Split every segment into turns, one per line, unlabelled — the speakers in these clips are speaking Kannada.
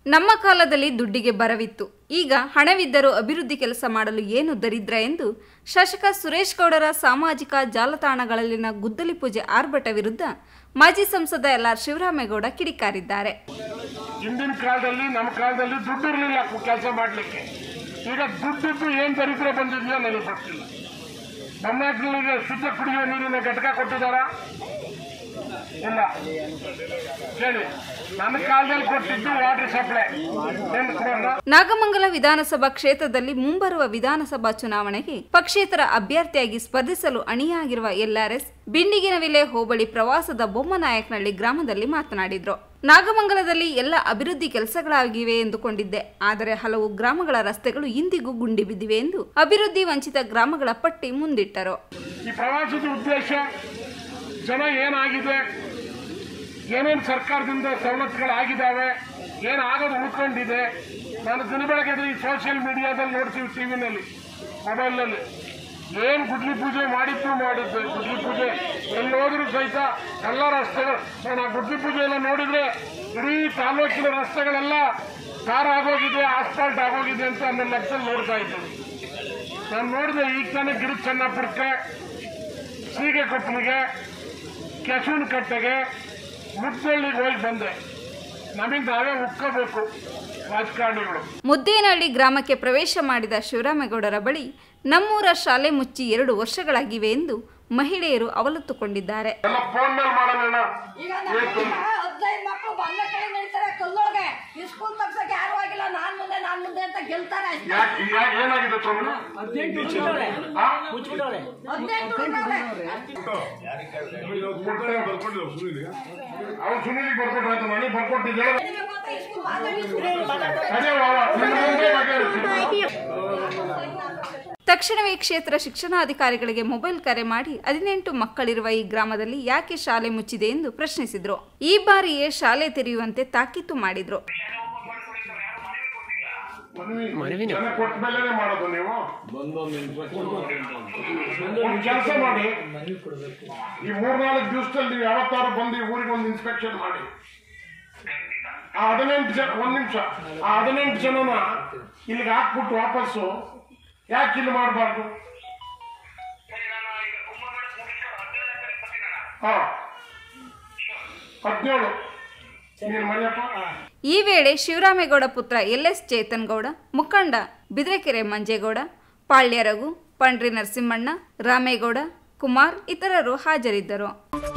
ನಮ್ಮ ಕಾಲದಲ್ಲಿ ದುಡ್ಡಿಗೆ ಬರವಿತ್ತು ಈಗ ಹಣವಿದ್ದರೂ ಅಭಿವೃದ್ಧಿ ಕೆಲಸ ಮಾಡಲು ಏನು ದರಿದ್ರ ಎಂದು ಶಾಸಕ ಸುರೇಶ್ ಗೌಡರ ಸಾಮಾಜಿಕ ಜಾಲತಾಣಗಳಲ್ಲಿನ ಗುದ್ದಲಿ ಪೂಜೆ ಆರ್ಭಟ ವಿರುದ್ಧ ಮಾಜಿ ಸಂಸದ ಎಲ್ ಆರ್ ಶಿವರಾಮೇಗೌಡ ಕಿಡಿಕಾರಿದ್ದಾರೆ
ಹಿಂದಿನ ಕಾಲದಲ್ಲಿ ನಮ್ಮ ಕಾಲದಲ್ಲಿ ದುಡ್ಡು ಇರಲಿಲ್ಲ ಕೆಲಸ ಮಾಡಲಿಕ್ಕೆ ಈಗ ದುಡ್ಡಿದ್ದು ಏನು ದರಿದ್ರ ಬಂದಿದೆಯೋ ನನಗೆ ಗೊತ್ತಿಲ್ಲ ನಮ್ಮ ಮಕ್ಕಳಿಗೆ ಶುದ್ಧ ಕುಡಿಯುವ ನೀರಿನ ಘಟಕ ಕೊಟ್ಟಿದ್ದಾರಾ ಇಲ್ಲ ಹೇಳಿ ನನ್ನ ಕಾಲದಲ್ಲಿ ಕೊಟ್ಟಿದ್ದು ವಾಟರ್ ಸಪ್ಲೈ ಏನು ಕೊಡೋಣ
ನಾಗಮಂಗಲ ವಿಧಾನಸಭಾ ಕ್ಷೇತ್ರದಲ್ಲಿ ಮುಂಬರುವ ವಿಧಾನಸಭಾ ಚುನಾವಣೆಗೆ ಪಕ್ಷೇತರ ಅಭ್ಯರ್ಥಿಯಾಗಿ ಸ್ಪರ್ಧಿಸಲು ಅಣಿಯಾಗಿರುವ ಎಲ್ಆರ್ಎಸ್ ಬಿಂಡಿಗಿನವಿಲೆ ಹೋಬಳಿ ಪ್ರವಾಸದ ಬೊಮ್ಮನಾಯಕನಹಳ್ಳಿ ಗ್ರಾಮದಲ್ಲಿ ಮಾತನಾಡಿದ್ರು ನಾಗಮಂಗಲದಲ್ಲಿ ಎಲ್ಲ ಅಭಿವೃದ್ಧಿ ಕೆಲಸಗಳಾಗಿವೆ ಎಂದುಕೊಂಡಿದ್ದೆ ಆದರೆ ಹಲವು ಗ್ರಾಮಗಳ ರಸ್ತೆಗಳು ಇಂದಿಗೂ ಗುಂಡಿ ಬಿದ್ದಿವೆ ಎಂದು ಅಭಿವೃದ್ಧಿ ವಂಚಿತ ಗ್ರಾಮಗಳ ಪಟ್ಟಿ ಮುಂದಿಟ್ಟರು
ಈ ಪ್ರವಾಸದ ಉದ್ದೇಶ ಜನ ಏನಾಗಿದೆ ಏನೇನು ಸರ್ಕಾರದಿಂದ ಸವಲತ್ತುಗಳಾಗಿದ್ದಾವೆ ಏನು ಆಗೋದು ಉಳ್ಕೊಂಡಿದೆ ನಾನು ದಿನ ಬೆಳಗ್ಗೆ ಈ ಸೋಷಿಯಲ್ ಮೀಡಿಯಾದಲ್ಲಿ ನೋಡ್ತೀವಿ ಟಿ ವಿನಲ್ಲಿ ಮೊಬೈಲ್ನಲ್ಲಿ ಏನು ಗುಡ್ಲಿ ಪೂಜೆ ಮಾಡಿದ್ದು ಮಾಡಿದ್ದು ಗುಡ್ಲಿ ಪೂಜೆ ಎಲ್ಲಿ ಹೋದ್ರೂ ಸಹಿತ ಎಲ್ಲ ರಸ್ತೆಗಳು ನಾನು ಆ ಗುಡ್ಲಿ ಪೂಜೆ ಎಲ್ಲ ನೋಡಿದ್ರೆ ಇಡೀ ತಾಲೂಕಿನ ರಸ್ತೆಗಳೆಲ್ಲ ಕಾರ್ ಆಗೋಗಿದೆ ಆಸ್ಫಾಲ್ಟ್ ಆಗೋಗಿದೆ ಅಂತ ನನ್ನ ಲೆಕ್ಕದಲ್ಲಿ ನೋಡ್ತಾ ಇದ್ದೀನಿ ನಾನು ನೋಡಿದೆ ಈಗ ತಾನೇ ಗಿರಿ ಚೆನ್ನಪುರಕ್ಕೆ ಸೀಗೆ ಕೊಪ್ಪಲಿಗೆ ಕೆಸುವಿನ ಕಟ್ಟೆಗೆ ಮುದ್ದಳ್ಳಿಗೆ ಹೋಗಿ ಬಂದೆ ನಮಗೆ ನಾವೇ ಉಕ್ಕೋಬೇಕು ರಾಜಕಾರಣಿಗಳು
ಮುದ್ದೇನಹಳ್ಳಿ ಗ್ರಾಮಕ್ಕೆ ಪ್ರವೇಶ ಮಾಡಿದ ಶಿವರಾಮೇಗೌಡರ ಬಳಿ ನಮ್ಮೂರ ಶಾಲೆ ಮುಚ್ಚಿ ಎರಡು ವರ್ಷಗಳಾಗಿವೆ ಎಂದು ಮಹಿಳೆಯರು ಅವಲತ್ತುಕೊಂಡಿದ್ದಾರೆ
ಎಲ್ಲ ಫೋನ್ ಮೇಲೆ ಮಾಡೋಣ
ಈಗ ನಮ್ಮ ಹದಿನೈದು ಮಕ್ಕಳು ಬಂದ ಕಡೆ ನಡೀತಾರೆ ಕಲ್ಲೊಳಗೆ ಈ ಸ್ಕೂಲ್ ತಗ್ಸಕ್ಕೆ ಯಾರು ಆಗಿಲ್ಲ ನಾನ್ ಮುಂದೆ ನಾನ್ ಮುಂದೆ ಅಂತ ಗೆಲ್ತಾರೆ ಅಷ್ಟೇ.
ಯಾಕೆ ಯಾಕೆ ಏನಾಗಿದೆ ತೊಂದರೆ
ಹದಿನೆಂಟು ಹುಡುಗವ್ರೆ.
ಅವ್ರು ಸುನಿಲಿಗೆ ಬರ್ಕೊಟ್ರೆ ಅಂತ ನನಗೆ ಬರ್ಕೊಟ್ಟಿದ್ದೇವೆ
ನಡಿಬೇಕು ಅಂತ ಈ ಸ್ಕೂಲ್ ಮಾತಾಡಿ ಸ್ಕೂಲ್
ಅದೇ ವಾವ, ನಿಮ್ಮ ಮುಂದೆ ಬಗೆಹರಿಸಿ.
ತಕ್ಷಣವೇ ಕ್ಷೇತ್ರ ಶಿಕ್ಷಣಾಧಿಕಾರಿಗಳಿಗೆ ಮೊಬೈಲ್ ಕರೆ ಮಾಡಿ ಹದಿನೆಂಟು ಮಕ್ಕಳಿರುವ ಈ ಗ್ರಾಮದಲ್ಲಿ ಯಾಕೆ ಶಾಲೆ ಮುಚ್ಚಿದೆ ಎಂದು ಪ್ರಶ್ನಿಸಿದ್ರು ಈ ಬಾರಿಯೇ ಶಾಲೆ ತೆರೆಯುವಂತೆ ತಾಕೀತು ಮಾಡಿದ್ರು
ಮನವಿ ಜನ ಕೊಟ್ಟ ಮೇಲೆನೆ ಮಾಡೋದು ನೀವು ಒಂದು ಕೆಲಸ ಮಾಡಿ ಈ ಮೂರ್ನಾಲ್ಕು ದಿವಸದಲ್ಲಿ ನೀವು ಯಾವತ್ತಾರು ಬಂದು ಈ ಊರಿಗೆ ಒಂದು ಇನ್ಸ್ಪೆಕ್ಷನ್ ಮಾಡಿ ಆ ಹದಿನೆಂಟು ಜನ ಒಂದ್ ನಿಮಿಷ ಆ ಹದಿನೆಂಟು ಜನನ ಇಲ್ಲಿಗೆ ಹಾಕ್ಬಿಟ್ಟು ವಾಪಸ್ಸು ಯಾಕೆ ಇಲ್ಲಿ ಮಾಡಬಾರ್ದು ಹಾ ಹದಿನೇಳು ನೀನು ಮರಿಯಪ್ಪ
ಈ ವೇಳೆ ಶಿವರಾಮೇಗೌಡ ಪುತ್ರ ಎಲ್ ಎಸ್ ಚೇತನ್ ಗೌಡ ಮುಖಂಡ ಬಿದ್ರೆಕೆರೆ ಮಂಜೇಗೌಡ ಪಾಳ್ಯ ರಘು ಪಂಡ್ರಿ ನರಸಿಂಹಣ್ಣ ರಾಮೇಗೌಡ ಕುಮಾರ್ ಇತರರು ಹಾಜರಿದ್ದರು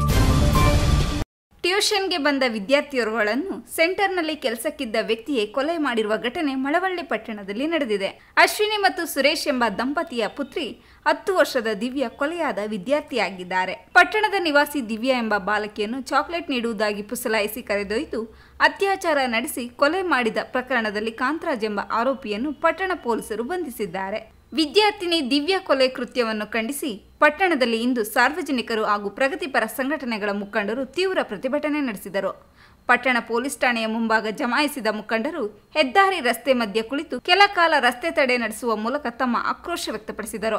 ಟ್ಯೂಷನ್ಗೆ ಬಂದ ವಿದ್ಯಾರ್ಥಿಯೋರ್ವಳನ್ನು ಸೆಂಟರ್ನಲ್ಲಿ ಕೆಲಸಕ್ಕಿದ್ದ ವ್ಯಕ್ತಿಯೇ ಕೊಲೆ ಮಾಡಿರುವ ಘಟನೆ ಮಳವಳ್ಳಿ ಪಟ್ಟಣದಲ್ಲಿ ನಡೆದಿದೆ ಅಶ್ವಿನಿ ಮತ್ತು ಸುರೇಶ್ ಎಂಬ ದಂಪತಿಯ ಪುತ್ರಿ ಹತ್ತು ವರ್ಷದ ದಿವ್ಯ ಕೊಲೆಯಾದ ವಿದ್ಯಾರ್ಥಿಯಾಗಿದ್ದಾರೆ ಪಟ್ಟಣದ ನಿವಾಸಿ ದಿವ್ಯ ಎಂಬ ಬಾಲಕಿಯನ್ನು ಚಾಕ್ಲೇಟ್ ನೀಡುವುದಾಗಿ ಪುಸಲಾಯಿಸಿ ಕರೆದೊಯ್ದು ಅತ್ಯಾಚಾರ ನಡೆಸಿ ಕೊಲೆ ಮಾಡಿದ ಪ್ರಕರಣದಲ್ಲಿ ಕಾಂತರಾಜ್ ಎಂಬ ಆರೋಪಿಯನ್ನು ಪಟ್ಟಣ ಪೊಲೀಸರು ಬಂಧಿಸಿದ್ದಾರೆ ವಿದ್ಯಾರ್ಥಿನಿ ದಿವ್ಯ ಕೊಲೆ ಕೃತ್ಯವನ್ನು ಖಂಡಿಸಿ ಪಟ್ಟಣದಲ್ಲಿ ಇಂದು ಸಾರ್ವಜನಿಕರು ಹಾಗೂ ಪ್ರಗತಿಪರ ಸಂಘಟನೆಗಳ ಮುಖಂಡರು ತೀವ್ರ ಪ್ರತಿಭಟನೆ ನಡೆಸಿದರು ಪಟ್ಟಣ ಪೊಲೀಸ್ ಠಾಣೆಯ ಮುಂಭಾಗ ಜಮಾಯಿಸಿದ ಮುಖಂಡರು ಹೆದ್ದಾರಿ ರಸ್ತೆ ಮಧ್ಯೆ ಕುಳಿತು ಕೆಲ ಕಾಲ ರಸ್ತೆ ತಡೆ ನಡೆಸುವ ಮೂಲಕ ತಮ್ಮ ಆಕ್ರೋಶ ವ್ಯಕ್ತಪಡಿಸಿದರು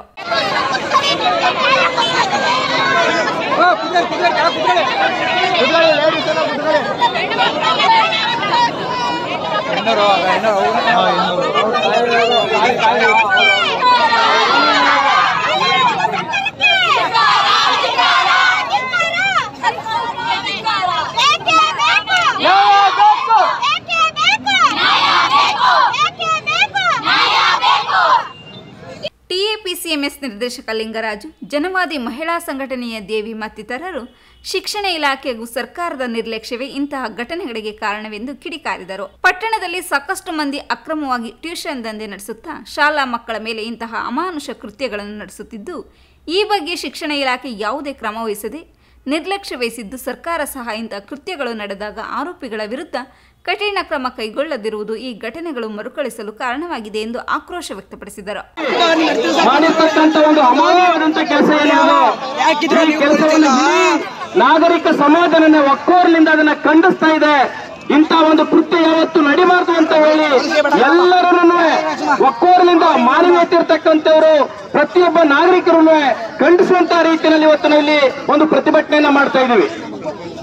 ಟಿಎಪಿಸಿಎಂಎಸ್ ನಿರ್ದೇಶಕ ಲಿಂಗರಾಜು ಜನವಾದಿ ಮಹಿಳಾ ಸಂಘಟನೆಯ ದೇವಿ ಮತ್ತಿತರರು ಶಿಕ್ಷಣ ಇಲಾಖೆ ಹಾಗೂ ಸರ್ಕಾರದ ನಿರ್ಲಕ್ಷ್ಯವೇ ಇಂತಹ ಘಟನೆಗಳಿಗೆ ಕಾರಣವೆಂದು ಕಿಡಿಕಾರಿದರು ಪಟ್ಟಣದಲ್ಲಿ ಸಾಕಷ್ಟು ಮಂದಿ ಅಕ್ರಮವಾಗಿ ಟ್ಯೂಷನ್ ದಂಧೆ ನಡೆಸುತ್ತಾ ಶಾಲಾ ಮಕ್ಕಳ ಮೇಲೆ ಇಂತಹ ಅಮಾನುಷ ಕೃತ್ಯಗಳನ್ನು ನಡೆಸುತ್ತಿದ್ದು ಈ ಬಗ್ಗೆ ಶಿಕ್ಷಣ ಇಲಾಖೆ ಯಾವುದೇ ಕ್ರಮ ವಹಿಸದೆ ನಿರ್ಲಕ್ಷ್ಯ ವಹಿಸಿದ್ದು ಸರ್ಕಾರ ಸಹ ಇಂತಹ ಕೃತ್ಯಗಳು ನಡೆದಾಗ ಆರೋಪಿಗಳ ವಿರುದ್ಧ ಕಠಿಣ ಕ್ರಮ ಕೈಗೊಳ್ಳದಿರುವುದು ಈ ಘಟನೆಗಳು ಮರುಕಳಿಸಲು ಕಾರಣವಾಗಿದೆ ಎಂದು ಆಕ್ರೋಶ ವ್ಯಕ್ತಪಡಿಸಿದರು
ಮಾಡಿರ್ತಕ್ಕಂಥ ಒಂದು ಅಮಾನ್ಯವಾದಂತ ಕೆಲಸ ಏನಿದೆ ಈ ಕೆಲಸವನ್ನು ಇಡೀ ನಾಗರಿಕ ಸಮಾಜನ ಒಕ್ಕೋರ್ಲಿಂದ ಅದನ್ನ ಖಂಡಿಸ್ತಾ ಇದೆ ಇಂಥ ಒಂದು ಕೃತ್ಯ ಯಾವತ್ತು ನಡಿಬಾರ್ದು ಅಂತ ಹೇಳಿ ಎಲ್ಲರನ್ನು ಒಕ್ಕೋರ್ಲಿಂದ ಮಾನವೀಯತೆ ಇರ್ತಕ್ಕಂಥವ್ರು ಪ್ರತಿಯೊಬ್ಬ ನಾಗರಿಕರನ್ನು ಖಂಡಿಸುವಂತ ರೀತಿಯಲ್ಲಿ ಇವತ್ತು ನಾವು ಇಲ್ಲಿ ಒಂದು ಪ್ರತಿಭಟನೆಯನ್ನ ಮಾಡ್ತಾ ಇದೀವಿ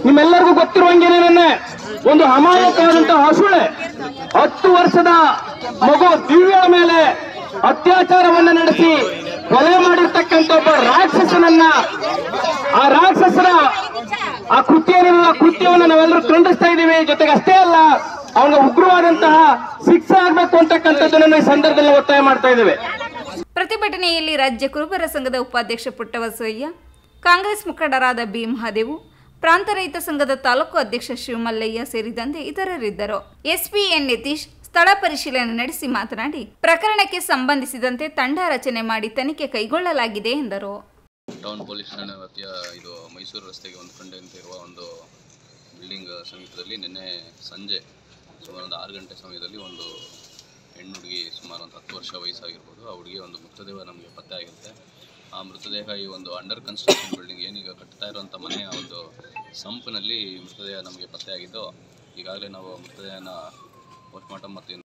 ನಿಮ್ಮೆಲ್ಲರಿಗೂ ಗೊತ್ತಿರುವಂಗೆನೆ ನೆನ್ನೆ ಒಂದು ಅಮಾಯಕವಾದಂತಹ ಹಸುಳೆ ಹತ್ತು ವರ್ಷದ ಮಗು ದಿವ್ಯಳ ಮೇಲೆ ಅತ್ಯಾಚಾರವನ್ನ ನಡೆಸಿ ಕೊಲೆ ಮಾಡಿರ್ತಕ್ಕಂಥ ಒಬ್ಬ ರಾಕ್ಷಸನನ್ನ ಆ ರಾಕ್ಷಸರ ಆ ಕೃತ್ಯನೆಲ್ಲ ಕೃತ್ಯವನ್ನು ನಾವೆಲ್ಲರೂ ಖಂಡಿಸ್ತಾ ಇದ್ದೀವಿ ಜೊತೆಗೆ ಅಷ್ಟೇ ಅಲ್ಲ ಅವನಿಗೆ ಉಗ್ರವಾದಂತಹ ಶಿಕ್ಷೆ ಆಗ್ಬೇಕು ಅಂತಕ್ಕಂಥದ್ದನ್ನು ಈ ಸಂದರ್ಭದಲ್ಲಿ ಒತ್ತಾಯ ಮಾಡ್ತಾ ಇದ್ದೇವೆ
ಪ್ರತಿಭಟನೆಯಲ್ಲಿ ರಾಜ್ಯ ಕುರುಬರ ಸಂಘದ ಉಪಾಧ್ಯಕ್ಷ ಪುಟ್ಟಬಸವಯ್ಯ ಕಾಂಗ್ರೆಸ್ ಮುಖಂಡರಾದ ಬಿ ಮಹಾದೇವು ಪ್ರಾಂತ ರೈತ ಸಂಘದ ತಾಲೂಕು ಅಧ್ಯಕ್ಷ ಶಿವಮಲ್ಲಯ್ಯ ಸೇರಿದಂತೆ ಇತರರಿದ್ದರು ಎಸ್ಪಿ ಎನ್ ನಿತೀಶ್ ಸ್ಥಳ ಪರಿಶೀಲನೆ ನಡೆಸಿ ಮಾತನಾಡಿ ಪ್ರಕರಣಕ್ಕೆ ಸಂಬಂಧಿಸಿದಂತೆ ತಂಡ ರಚನೆ ಮಾಡಿ ತನಿಖೆ ಕೈಗೊಳ್ಳಲಾಗಿದೆ ಎಂದರು
ಟೌನ್ ಪೊಲೀಸ್ ಠಾಣೆ ವ್ಯಾಪ್ತಿಯ ಇದು ಮೈಸೂರು ರಸ್ತೆಗೆ ಹೊಂದ್ಕೊಂಡಂತೆ ಇರುವ ಒಂದು ಬಿಲ್ಡಿಂಗ್ ಸಮೀಪದಲ್ಲಿ ನಿನ್ನೆ ಸಂಜೆ ಸುಮಾರು ಒಂದು ಆರು ಗಂಟೆ ಸಮಯದಲ್ಲಿ ಒಂದು ಹೆಣ್ಣು ಹುಡುಗಿ ಸುಮಾರು ಒಂದು ಹತ್ತು ವರ್ಷ ವಯಸ್ಸಾಗಿರ್ಬೋದು ಆ ಹುಡುಗಿ ಒಂದು ಮೃತದೇಹ ನಮಗೆ ಪತ್ತೆ ಆಗಿರುತ್ತೆ ಆ ಮೃತದೇಹ ಈ ಒಂದು ಅಂಡರ್ ಕನ್ಸ್ಟ್ರಕ್ಷನ್ ಬಿಲ್ಡಿಂಗ್ ಏನೀಗ ಕಟ್ತಾ ಇರುವಂಥ ಮನೆಯ ಒಂದು ಸಂಪಿನಲ್ಲಿ ಮೃತದೇಹ ನಮಗೆ ಪತ್ತೆ ಆಗಿದ್ದು ಈಗಾಗಲೇ ನಾವು ಮೃತದೇಹನ ಪೋಸ್ಟ್ಮಾರ್ಟಮ್ ಮತ್ತು ಇನ್ನು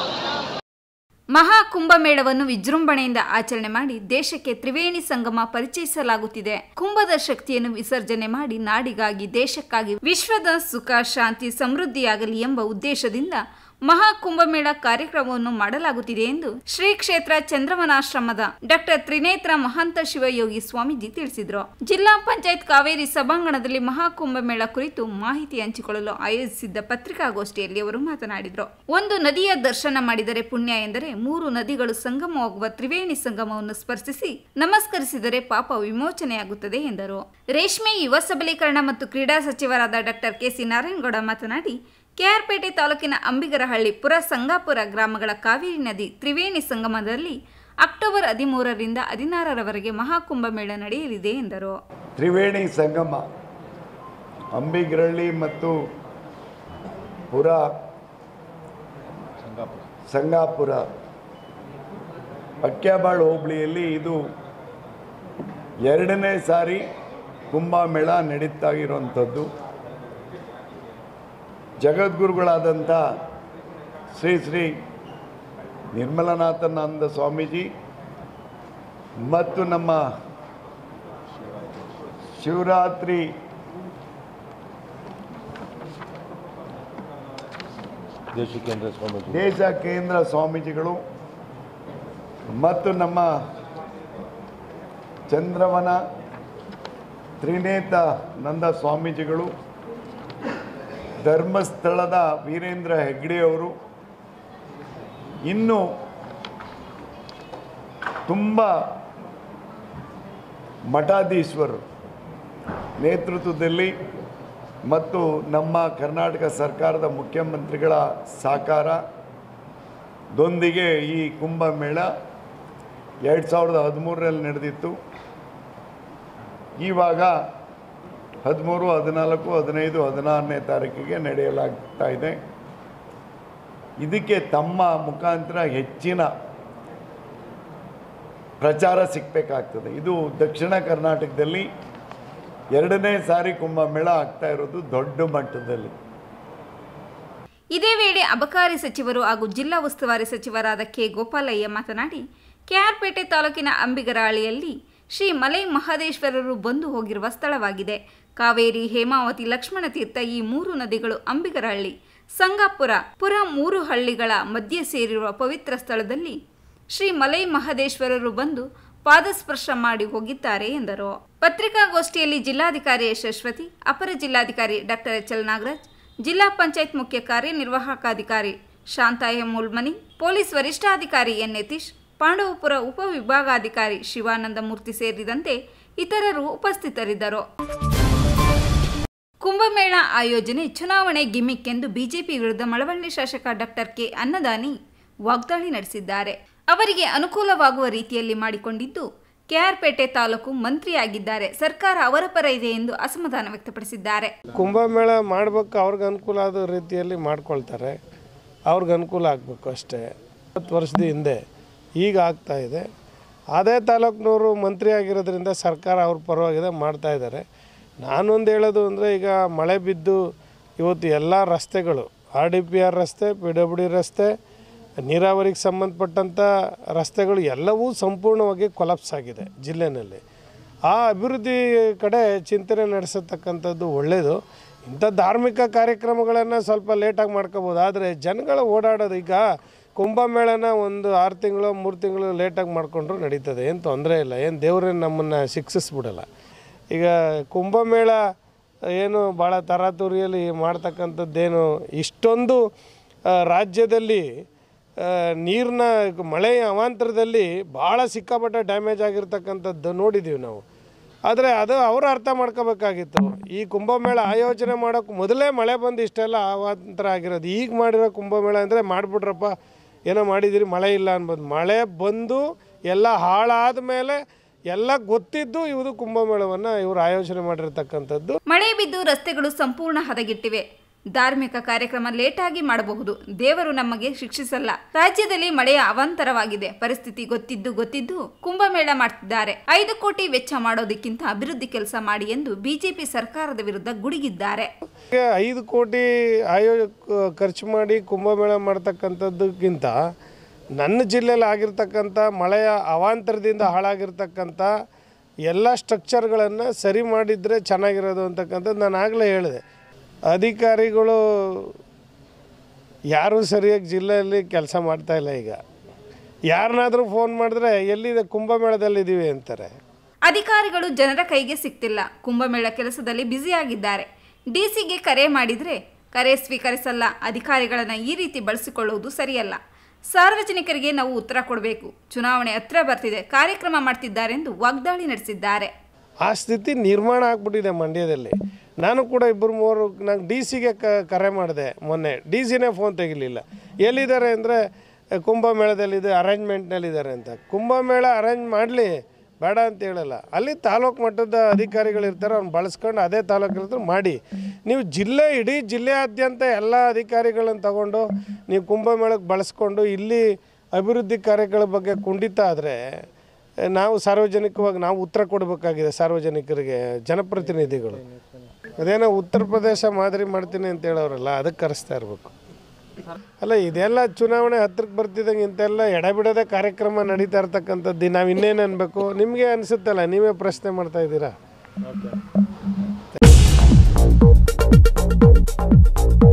ಮಹಾ ಕುಂಭಮೇಳವನ್ನು ವಿಜೃಂಭಣೆಯಿಂದ ಆಚರಣೆ ಮಾಡಿ ದೇಶಕ್ಕೆ ತ್ರಿವೇಣಿ ಸಂಗಮ ಪರಿಚಯಿಸಲಾಗುತ್ತಿದೆ ಕುಂಭದ ಶಕ್ತಿಯನ್ನು ವಿಸರ್ಜನೆ ಮಾಡಿ ನಾಡಿಗಾಗಿ ದೇಶಕ್ಕಾಗಿ ವಿಶ್ವದ ಸುಖ ಶಾಂತಿ ಸಮೃದ್ಧಿಯಾಗಲಿ ಎಂಬ ಉದ್ದೇಶದಿಂದ ಮಹಾ ಕುಂಭಮೇಳ ಕಾರ್ಯಕ್ರಮವನ್ನು ಮಾಡಲಾಗುತ್ತಿದೆ ಎಂದು ಶ್ರೀ ಕ್ಷೇತ್ರ ಚಂದ್ರವನಾಶ್ರಮದ ಡಾಕ್ಟರ್ ತ್ರಿನೇತ್ರ ಮಹಂತ ಶಿವಯೋಗಿ ಸ್ವಾಮೀಜಿ ತಿಳಿಸಿದರು ಜಿಲ್ಲಾ ಪಂಚಾಯತ್ ಕಾವೇರಿ ಸಭಾಂಗಣದಲ್ಲಿ ಮಹಾ ಕುಂಭಮೇಳ ಕುರಿತು ಮಾಹಿತಿ ಹಂಚಿಕೊಳ್ಳಲು ಆಯೋಜಿಸಿದ್ದ ಪತ್ರಿಕಾಗೋಷ್ಠಿಯಲ್ಲಿ ಅವರು ಮಾತನಾಡಿದರು ಒಂದು ನದಿಯ ದರ್ಶನ ಮಾಡಿದರೆ ಪುಣ್ಯ ಎಂದರೆ ಮೂರು ನದಿಗಳು ಸಂಗಮವಾಗುವ ತ್ರಿವೇಣಿ ಸಂಗಮವನ್ನು ಸ್ಪರ್ಶಿಸಿ ನಮಸ್ಕರಿಸಿದರೆ ಪಾಪ ವಿಮೋಚನೆಯಾಗುತ್ತದೆ ಎಂದರು ರೇಷ್ಮೆ ಯುವ ಸಬಲೀಕರಣ ಮತ್ತು ಕ್ರೀಡಾ ಸಚಿವರಾದ ಡಾಕ್ಟರ್ ಕೆಸಿ ನಾರಾಯಣಗೌಡ ಮಾತನಾಡಿ ಕೆಆರ್ಪೇಟೆ ತಾಲೂಕಿನ ಅಂಬಿಗರಹಳ್ಳಿ ಪುರ ಸಂಗಾಪುರ ಗ್ರಾಮಗಳ ಕಾವೇರಿ ನದಿ ತ್ರಿವೇಣಿ ಸಂಗಮದಲ್ಲಿ ಅಕ್ಟೋಬರ್ ಹದಿಮೂರರಿಂದ ಹದಿನಾರರವರೆಗೆ ಮಹಾಕುಂಭಮೇಳ ನಡೆಯಲಿದೆ ಎಂದರು
ತ್ರಿವೇಣಿ ಸಂಗಮ ಅಂಬಿಗರಳ್ಳಿ ಮತ್ತು ಪುರ ಸಂಗಾಪುರ ಅಕ್ಯಾಬಾಳ್ ಹೋಬಳಿಯಲ್ಲಿ ಇದು ಎರಡನೇ ಸಾರಿ ಕುಂಭಮೇಳ ನಡೀತಾ ಇರುವಂಥದ್ದು ಜಗದ್ಗುರುಗಳಾದಂಥ ಶ್ರೀ ಶ್ರೀ ನಿರ್ಮಲನಾಥಾನಂದ ಸ್ವಾಮೀಜಿ ಮತ್ತು ನಮ್ಮ ಶಿವರಾತ್ರಿ ದೇಶ ಕೇಂದ್ರ ಸ್ವಾಮೀಜಿಗಳು ಮತ್ತು ನಮ್ಮ ಚಂದ್ರವನ ತ್ರಿನೇತ ನಂದ ಸ್ವಾಮೀಜಿಗಳು ಧರ್ಮಸ್ಥಳದ ವೀರೇಂದ್ರ ಹೆಗ್ಡೆಯವರು ಇನ್ನು ತುಂಬ ಮಠಾಧೀಶ್ವರರು ನೇತೃತ್ವದಲ್ಲಿ ಮತ್ತು ನಮ್ಮ ಕರ್ನಾಟಕ ಸರ್ಕಾರದ ಮುಖ್ಯಮಂತ್ರಿಗಳ ಸಹಕಾರದೊಂದಿಗೆ ಈ ಕುಂಭಮೇಳ ಎರಡು ಸಾವಿರದ ಹದಿಮೂರರಲ್ಲಿ ನಡೆದಿತ್ತು ಇವಾಗ ಹದಿಮೂರು ಹದಿನಾಲ್ಕು ಹದಿನೈದು ಹದಿನಾರನೇ ತಾರೀಕಿಗೆ ನಡೆಯಲಾಗ್ತಾ ಇದೆ ಇದಕ್ಕೆ ತಮ್ಮ ಮುಖಾಂತರ ಹೆಚ್ಚಿನ ಪ್ರಚಾರ ಸಿಗಬೇಕಾಗ್ತದೆ ಇದು ದಕ್ಷಿಣ ಕರ್ನಾಟಕದಲ್ಲಿ ಎರಡನೇ ಸಾರಿ ಕುಂಭಮೇಳ ಆಗ್ತಾ ಇರೋದು ದೊಡ್ಡ ಮಟ್ಟದಲ್ಲಿ
ಇದೇ ವೇಳೆ ಅಬಕಾರಿ ಸಚಿವರು ಹಾಗೂ ಜಿಲ್ಲಾ ಉಸ್ತುವಾರಿ ಸಚಿವರಾದ ಕೆ ಗೋಪಾಲಯ್ಯ ಮಾತನಾಡಿ ಕೆಆರ್ಪೇಟೆ ತಾಲೂಕಿನ ಅಂಬಿಗರಹಳ್ಳಿಯಲ್ಲಿ ಶ್ರೀ ಮಲೈ ಮಹದೇಶ್ವರರು ಬಂದು ಹೋಗಿರುವ ಸ್ಥಳವಾಗಿದೆ ಕಾವೇರಿ ಹೇಮಾವತಿ ಲಕ್ಷ್ಮಣ ತೀರ್ಥ ಈ ಮೂರು ನದಿಗಳು ಅಂಬಿಗರಹಳ್ಳಿ ಸಂಗಾಪುರ ಪುರ ಮೂರು ಹಳ್ಳಿಗಳ ಮಧ್ಯೆ ಸೇರಿರುವ ಪವಿತ್ರ ಸ್ಥಳದಲ್ಲಿ ಶ್ರೀ ಮಲೈ ಮಹದೇಶ್ವರರು ಬಂದು ಪಾದಸ್ಪರ್ಶ ಮಾಡಿ ಹೋಗಿದ್ದಾರೆ ಎಂದರು ಪತ್ರಿಕಾಗೋಷ್ಠಿಯಲ್ಲಿ ಜಿಲ್ಲಾಧಿಕಾರಿ ಯಶಸ್ವತಿ ಅಪರ ಜಿಲ್ಲಾಧಿಕಾರಿ ಡಾಕ್ಟರ್ ಎಚ್ ಎಲ್ ನಾಗರಾಜ್ ಜಿಲ್ಲಾ ಪಂಚಾಯತ್ ಮುಖ್ಯ ಕಾರ್ಯನಿರ್ವಾಹಕಾಧಿಕಾರಿ ಶಾಂತಾ ಎಂ ಮುಲ್ಮನಿ ಪೊಲೀಸ್ ವರಿಷ್ಠಾಧಿಕಾರಿ ಎನ್ ಯತೀಶ್ ಪಾಂಡವಪುರ ಉಪವಿಭಾಗಾಧಿಕಾರಿ ಶಿವಾನಂದ ಮೂರ್ತಿ ಸೇರಿದಂತೆ ಇತರರು ಉಪಸ್ಥಿತರಿದ್ದರು ಕುಂಭಮೇಳ ಆಯೋಜನೆ ಚುನಾವಣೆ ಗಿಮಿಕ್ ಎಂದು ಬಿಜೆಪಿ ವಿರುದ್ಧ ಮಳವಳ್ಳಿ ಶಾಸಕ ಡಾಕ್ಟರ್ ಕೆ ಅನ್ನದಾನಿ ವಾಗ್ದಾಳಿ ನಡೆಸಿದ್ದಾರೆ ಅವರಿಗೆ ಅನುಕೂಲವಾಗುವ ರೀತಿಯಲ್ಲಿ ಮಾಡಿಕೊಂಡಿದ್ದು ಕೆಆರ್ಪೇಟೆ ತಾಲೂಕು ಮಂತ್ರಿಯಾಗಿದ್ದಾರೆ ಸರ್ಕಾರ ಅವರ ಪರ ಇದೆ ಎಂದು ಅಸಮಾಧಾನ ವ್ಯಕ್ತಪಡಿಸಿದ್ದಾರೆ
ಕುಂಭಮೇಳ ಮಾಡ್ಬೇಕು ಅವ್ರಿಗೆ ಅನುಕೂಲ ಆದ ರೀತಿಯಲ್ಲಿ ಮಾಡ್ಕೊಳ್ತಾರೆ ಅವ್ರಿಗೆ ಅನುಕೂಲ ಆಗಬೇಕು ಅಷ್ಟೇ ಹತ್ತು ವರ್ಷದ ಹಿಂದೆ ಈಗ ಆಗ್ತಾ ಇದೆ ಅದೇ ತಾಲೂಕಿನವರು ಮಂತ್ರಿ ಆಗಿರೋದ್ರಿಂದ ಸರ್ಕಾರ ಅವ್ರ ಪರವಾಗಿದೆ ಮಾಡ್ತಾ ಇದ್ದಾರೆ ನಾನೊಂದು ಹೇಳೋದು ಅಂದರೆ ಈಗ ಮಳೆ ಬಿದ್ದು ಇವತ್ತು ಎಲ್ಲ ರಸ್ತೆಗಳು ಆರ್ ಡಿ ಪಿ ಆರ್ ರಸ್ತೆ ಪಿ ಡಬ್ಲ್ಯೂ ಡಿ ರಸ್ತೆ ನೀರಾವರಿಗೆ ಸಂಬಂಧಪಟ್ಟಂಥ ರಸ್ತೆಗಳು ಎಲ್ಲವೂ ಸಂಪೂರ್ಣವಾಗಿ ಕೊಲಾಪ್ಸ್ ಆಗಿದೆ ಜಿಲ್ಲೆಯಲ್ಲಿ ಆ ಅಭಿವೃದ್ಧಿ ಕಡೆ ಚಿಂತನೆ ನಡೆಸತಕ್ಕಂಥದ್ದು ಒಳ್ಳೆಯದು ಇಂಥ ಧಾರ್ಮಿಕ ಕಾರ್ಯಕ್ರಮಗಳನ್ನು ಸ್ವಲ್ಪ ಲೇಟಾಗಿ ಮಾಡ್ಕೋಬೋದು ಆದರೆ ಜನಗಳ ಓಡಾಡೋದು ಈಗ ಕುಂಭಮೇಳನ ಒಂದು ಆರು ತಿಂಗಳು ಮೂರು ತಿಂಗಳು ಲೇಟಾಗಿ ಮಾಡಿಕೊಂಡ್ರು ನಡೀತದೆ ಏನು ತೊಂದರೆ ಇಲ್ಲ ಏನು ದೇವ್ರೇನು ನಮ್ಮನ್ನು ಶಿಕ್ಷಿಸ್ಬಿಡಲ್ಲ ಈಗ ಕುಂಭಮೇಳ ಏನು ಭಾಳ ತರಾತುರಿಯಲ್ಲಿ ಮಾಡ್ತಕ್ಕಂಥದ್ದೇನು ಇಷ್ಟೊಂದು ಆ, ರಾಜ್ಯದಲ್ಲಿ ಆ, ನೀರಿನ ಮಳೆಯ ಅವಾಂತರದಲ್ಲಿ ಭಾಳ ಸಿಕ್ಕಾಪಟ್ಟೆ ಡ್ಯಾಮೇಜ್ ಆಗಿರ್ತಕ್ಕಂಥದ್ದು ನೋಡಿದ್ದೀವಿ ನಾವು ಆದರೆ ಅದು ಅವರು ಅರ್ಥ ಮಾಡ್ಕೋಬೇಕಾಗಿತ್ತು ಈ ಕುಂಭಮೇಳ ಆಯೋಜನೆ ಮಾಡೋಕ್ಕೆ ಮೊದಲೇ ಮಳೆ ಬಂದು ಇಷ್ಟೆಲ್ಲ ಅವಾಂತರ ಆಗಿರೋದು ಈಗ ಮಾಡಿರೋ ಕುಂಭಮೇಳ ಅಂದರೆ ಮಾಡಿಬಿಟ್ರಪ್ಪ ಏನೋ ಮಾಡಿದಿರಿ ಮಳೆ ಇಲ್ಲ ಅನ್ಬೋದು ಮಳೆ ಬಂದು ಎಲ್ಲ ಹಾಳಾದ ಮೇಲೆ ಎಲ್ಲ ಗೊತ್ತಿದ್ದು ಇವುದು ಕುಂಭಮೇಳವನ್ನು ಇವರು ಆಯೋಜನೆ ಮಾಡಿರ್ತಕ್ಕಂಥದ್ದು
ಮಳೆ ಬಿದ್ದು ರಸ್ತೆಗಳು ಸಂಪೂರ್ಣ ಹದಗೆಟ್ಟಿವೆ ಧಾರ್ಮಿಕ ಕಾರ್ಯಕ್ರಮ ಲೇಟಾಗಿ ಮಾಡಬಹುದು ದೇವರು ನಮಗೆ ಶಿಕ್ಷಿಸಲ್ಲ ರಾಜ್ಯದಲ್ಲಿ ಮಳೆಯ ಅವಾಂತರವಾಗಿದೆ ಪರಿಸ್ಥಿತಿ ಗೊತ್ತಿದ್ದು ಗೊತ್ತಿದ್ದು ಕುಂಭಮೇಳ ಮಾಡ್ತಿದ್ದಾರೆ ಐದು ಕೋಟಿ ವೆಚ್ಚ ಮಾಡೋದಕ್ಕಿಂತ ಅಭಿವೃದ್ಧಿ ಕೆಲಸ ಮಾಡಿ ಎಂದು ಬಿಜೆಪಿ ಸರ್ಕಾರದ ವಿರುದ್ಧ ಗುಡುಗಿದ್ದಾರೆ
ಈಗ ಐದು ಕೋಟಿ ಆಯೋ ಖರ್ಚು ಮಾಡಿ ಕುಂಭಮೇಳ ಮಾಡ್ತಕ್ಕಂಥದ್ದಕ್ಕಿಂತ ನನ್ನ ಜಿಲ್ಲೆಯಲ್ಲಿ ಆಗಿರ್ತಕ್ಕಂಥ ಮಳೆಯ ಅವಾಂತರದಿಂದ ಹಾಳಾಗಿರ್ತಕ್ಕಂಥ ಎಲ್ಲ ಸ್ಟ್ರಕ್ಚರ್ಗಳನ್ನು ಸರಿ ಮಾಡಿದರೆ ಚೆನ್ನಾಗಿರೋದು ಅಂತಕ್ಕಂಥದ್ದು ನಾನು ಆಗಲೇ ಹೇಳಿದೆ ಅಧಿಕಾರಿಗಳು ಯಾರೂ ಸರಿಯಾಗಿ ಜಿಲ್ಲೆಯಲ್ಲಿ ಕೆಲಸ ಮಾಡ್ತಾಯಿಲ್ಲ ಈಗ ಯಾರನ್ನಾದರೂ ಫೋನ್ ಮಾಡಿದ್ರೆ ಎಲ್ಲಿದೆ ಕುಂಭಮೇಳದಲ್ಲಿದ್ದೀವಿ ಅಂತಾರೆ
ಅಧಿಕಾರಿಗಳು ಜನರ ಕೈಗೆ ಸಿಗ್ತಿಲ್ಲ ಕುಂಭಮೇಳ ಕೆಲಸದಲ್ಲಿ ಬ್ಯುಸಿಯಾಗಿದ್ದಾರೆ ಡಿಸಿಗೆ ಕರೆ ಮಾಡಿದ್ರೆ ಕರೆ ಸ್ವೀಕರಿಸಲ್ಲ ಅಧಿಕಾರಿಗಳನ್ನ ಈ ರೀತಿ ಬಳಸಿಕೊಳ್ಳುವುದು ಸರಿಯಲ್ಲ ಸಾರ್ವಜನಿಕರಿಗೆ ನಾವು ಉತ್ತರ ಕೊಡಬೇಕು ಚುನಾವಣೆ ಹತ್ರ ಬರ್ತಿದೆ ಕಾರ್ಯಕ್ರಮ ಮಾಡ್ತಿದ್ದಾರೆಂದು ವಾಗ್ದಾಳಿ ನಡೆಸಿದ್ದಾರೆ
ಆ ಸ್ಥಿತಿ ನಿರ್ಮಾಣ ಆಗ್ಬಿಟ್ಟಿದೆ ಮಂಡ್ಯದಲ್ಲಿ ನಾನು ಕೂಡ ಇಬ್ಬರು ಮೂವರು ನಂಗೆ ಡಿ ಸಿಗೆ ಕ ಕರೆ ಮಾಡಿದೆ ಮೊನ್ನೆ ಡಿ ಸಿನೇ ಫೋನ್ ತೆಗಿಲಿಲ್ಲ ಎಲ್ಲಿದ್ದಾರೆ ಅಂದರೆ ಕುಂಭಮೇಳದಲ್ಲಿದೆ ಅರೇಂಜ್ಮೆಂಟ್ನಲ್ಲಿದ್ದಾರೆ ಅಂತ ಕುಂಭಮೇಳ ಅರೇಂಜ್ ಮಾಡಲಿ ಬೇಡ ಅಂತ ಹೇಳಲ್ಲ ಅಲ್ಲಿ ತಾಲೂಕು ಮಟ್ಟದ ಅಧಿಕಾರಿಗಳಿರ್ತಾರೆ ಅವ್ನು ಬಳಸ್ಕೊಂಡು ಅದೇ ತಾಲೂಕಿರ್ತಾರೆ ಮಾಡಿ ನೀವು ಜಿಲ್ಲೆ ಇಡೀ ಜಿಲ್ಲೆಯಾದ್ಯಂತ ಎಲ್ಲ ಅಧಿಕಾರಿಗಳನ್ನು ತಗೊಂಡು ನೀವು ಕುಂಭಮೇಳಕ್ಕೆ ಬಳಸ್ಕೊಂಡು ಇಲ್ಲಿ ಅಭಿವೃದ್ಧಿ ಕಾರ್ಯಗಳ ಬಗ್ಗೆ ಕುಂಠಿತ ಆದರೆ ನಾವು ಸಾರ್ವಜನಿಕವಾಗಿ ನಾವು ಉತ್ತರ ಕೊಡಬೇಕಾಗಿದೆ ಸಾರ್ವಜನಿಕರಿಗೆ ಜನಪ್ರತಿನಿಧಿಗಳು ಅದೇನೋ ಉತ್ತರ ಪ್ರದೇಶ ಮಾದರಿ ಮಾಡ್ತೀನಿ ಅಂತ ಹೇಳೋರಲ್ಲ ಅದಕ್ಕೆ ಕರೆಸ್ತಾ ಇರಬೇಕು ಅಲ್ಲ ಇದೆಲ್ಲ ಚುನಾವಣೆ ಹತ್ರಕ್ಕೆ ಬರ್ತಿದ್ದಂಗೆ ಇಂತೆಲ್ಲ ಎಡೆಬಿಡದೆ ಕಾರ್ಯಕ್ರಮ ನಡೀತಾ ಇರ್ತಕ್ಕಂಥದ್ದು ನಾವು ಇನ್ನೇನು ಅನ್ಬೇಕು ನಿಮಗೆ ಅನಿಸುತ್ತಲ್ಲ ನೀವೇ ಪ್ರಶ್ನೆ ಮಾಡ್ತಾ ಇದ್ದೀರಾ